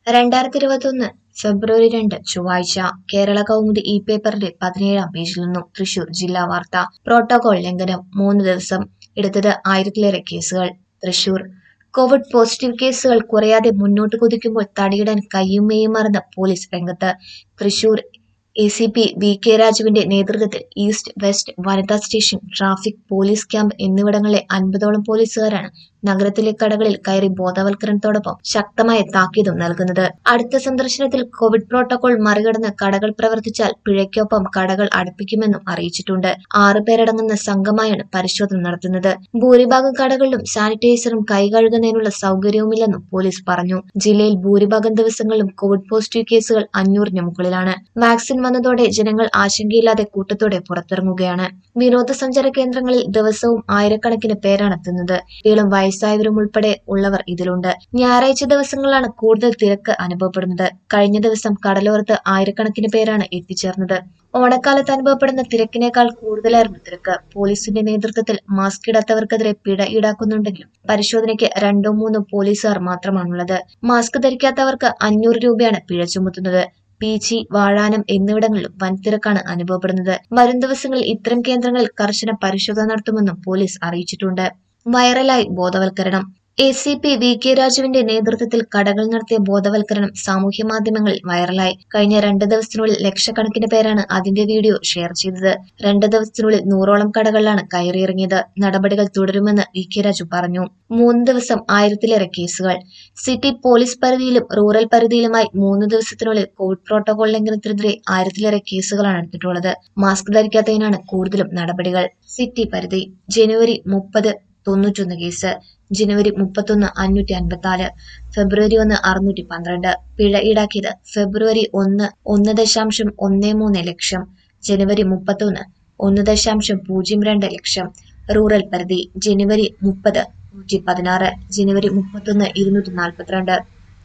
രണ്ടായിരത്തി ഇരുപത്തൊന്ന് ഫെബ്രുവരി രണ്ട് ചൊവ്വാഴ്ച കേരള കൗമുദി ഇ പേപ്പറിന്റെ പതിനേഴാം പേജിൽ നിന്നും തൃശൂർ ജില്ലാ വാർത്ത പ്രോട്ടോകോൾ ലംഘനം മൂന്ന് ദിവസം എടുത്തത് ആയിരത്തിലേറെ കേസുകൾ തൃശൂർ കോവിഡ് പോസിറ്റീവ് കേസുകൾ കുറയാതെ മുന്നോട്ട് കുതിക്കുമ്പോൾ തടയിടാൻ കയ്യും മെയ്യും മറന്ന് പോലീസ് രംഗത്ത് Thrissur A C P V K രാജുവിന്റെ നേതൃത്വത്തിൽ ഈസ്റ്റ് വെസ്റ്റ് വനിതാ സ്റ്റേഷൻ ട്രാഫിക് പോലീസ് ക്യാമ്പ് എന്നിവിടങ്ങളിലെ അൻപതോളം പോലീസുകാരാണ് നഗരത്തിലെ കടകളിൽ കയറി ബോധവൽക്കരണത്തോടൊപ്പം ശക്തമായ താക്കീതും നൽകുന്നത് അടുത്ത സന്ദർശനത്തിൽ കോവിഡ് പ്രോട്ടോകോൾ മറികടന്ന് കടകൾ പ്രവർത്തിച്ചാൽ പിഴയ്ക്കൊപ്പം കടകൾ അടപ്പിക്കുമെന്നും അറിയിച്ചിട്ടുണ്ട് ആറ് പേരടങ്ങുന്ന സംഘമായാണ് പരിശോധന നടത്തുന്നത് ഭൂരിഭാഗം കടകളിലും സാനിറ്റൈസറും കൈ കഴുകുന്നതിനുള്ള സൗകര്യവുമില്ലെന്നും പോലീസ് പറഞ്ഞു ജില്ലയിൽ ഭൂരിഭാഗം ദിവസങ്ങളിലും കോവിഡ് പോസിറ്റീവ് കേസുകൾ അഞ്ഞൂറിന് മുകളിലാണ് വാക്സിൻ വന്നതോടെ ജനങ്ങൾ ആശങ്കയില്ലാതെ കൂട്ടത്തോടെ പുറത്തിറങ്ങുകയാണ് വിനോദസഞ്ചാര കേന്ദ്രങ്ങളിൽ ദിവസവും ആയിരക്കണക്കിന് പേരാണ് എത്തുന്നത് കുട്ടികളും വയസ്സായവരും ഉൾപ്പെടെ ഉള്ളവർ ഇതിലുണ്ട് ഞായറാഴ്ച ദിവസങ്ങളിലാണ് കൂടുതൽ തിരക്ക് അനുഭവപ്പെടുന്നത് കഴിഞ്ഞ ദിവസം കടലോരത്ത് ആയിരക്കണക്കിന് പേരാണ് എത്തിച്ചേർന്നത് ഓണക്കാലത്ത് അനുഭവപ്പെടുന്ന തിരക്കിനേക്കാൾ കൂടുതലായിരുന്നു തിരക്ക് പോലീസിന്റെ നേതൃത്വത്തിൽ മാസ്ക് ഇടാത്തവർക്കെതിരെ പിഴ ഈടാക്കുന്നുണ്ടെങ്കിലും പരിശോധനയ്ക്ക് രണ്ടോ മൂന്നോ പോലീസുകാർ മാത്രമാണുള്ളത് മാസ്ക് ധരിക്കാത്തവർക്ക് അഞ്ഞൂറ് രൂപയാണ് പിഴ ചുമത്തുന്നത് പീച്ചി വാഴാനം എന്നിവിടങ്ങളിലും വൻ തിരക്കാണ് അനുഭവപ്പെടുന്നത് വരും ദിവസങ്ങളിൽ ഇത്തരം കേന്ദ്രങ്ങളിൽ കർശന പരിശോധന നടത്തുമെന്നും പോലീസ് അറിയിച്ചിട്ടുണ്ട് വൈറലായി ബോധവൽക്കരണം A C P V K രാജുവിന്റെ നേതൃത്വത്തിൽ കടകൾ നടത്തിയ ബോധവൽക്കരണം സാമൂഹ്യ മാധ്യമങ്ങളിൽ വൈറലായി കഴിഞ്ഞ രണ്ട് ദിവസത്തിനുള്ളിൽ ലക്ഷക്കണക്കിന് പേരാണ് അതിന്റെ വീഡിയോ ഷെയർ ചെയ്തത് രണ്ട് ദിവസത്തിനുള്ളിൽ നൂറോളം കടകളിലാണ് കയറിയിറങ്ങിയത് നടപടികൾ തുടരുമെന്ന് വി കെ രാജു പറഞ്ഞു മൂന്ന് ദിവസം ആയിരത്തിലേറെ കേസുകൾ സിറ്റി പോലീസ് പരിധിയിലും റൂറൽ പരിധിയിലുമായി മൂന്ന് ദിവസത്തിനുള്ളിൽ കോവിഡ് പ്രോട്ടോകോൾ ലംഘനത്തിനെതിരെ ആയിരത്തിലേറെ കേസുകളാണ് എടുത്തിട്ടുള്ളത് മാസ്ക് ധരിക്കാത്തതിനാണ് കൂടുതലും നടപടികൾ സിറ്റി പരിധി ജനുവരി മുപ്പത് തൊണ്ണൂറ്റൊന്ന് കേസ് ജനുവരി മുപ്പത്തൊന്ന് അഞ്ഞൂറ്റി അൻപത്തിനാല് ഫെബ്രുവരി ഒന്ന് അറുന്നൂറ്റി പന്ത്രണ്ട് പിഴ ഈടാക്കിയത് ഫെബ്രുവരി ഒന്ന് ഒന്ന് ദശാംശം ഒന്ന് മൂന്ന് ലക്ഷം ജനുവരി മുപ്പത്തൊന്ന് ഒന്ന് ദശാംശം പൂജ്യം രണ്ട് ലക്ഷം റൂറൽ പരിധി ജനുവരി മുപ്പത് നൂറ്റി പതിനാറ് ജനുവരി മുപ്പത്തൊന്ന് ഇരുന്നൂറ്റി നാൽപ്പത്തിരണ്ട്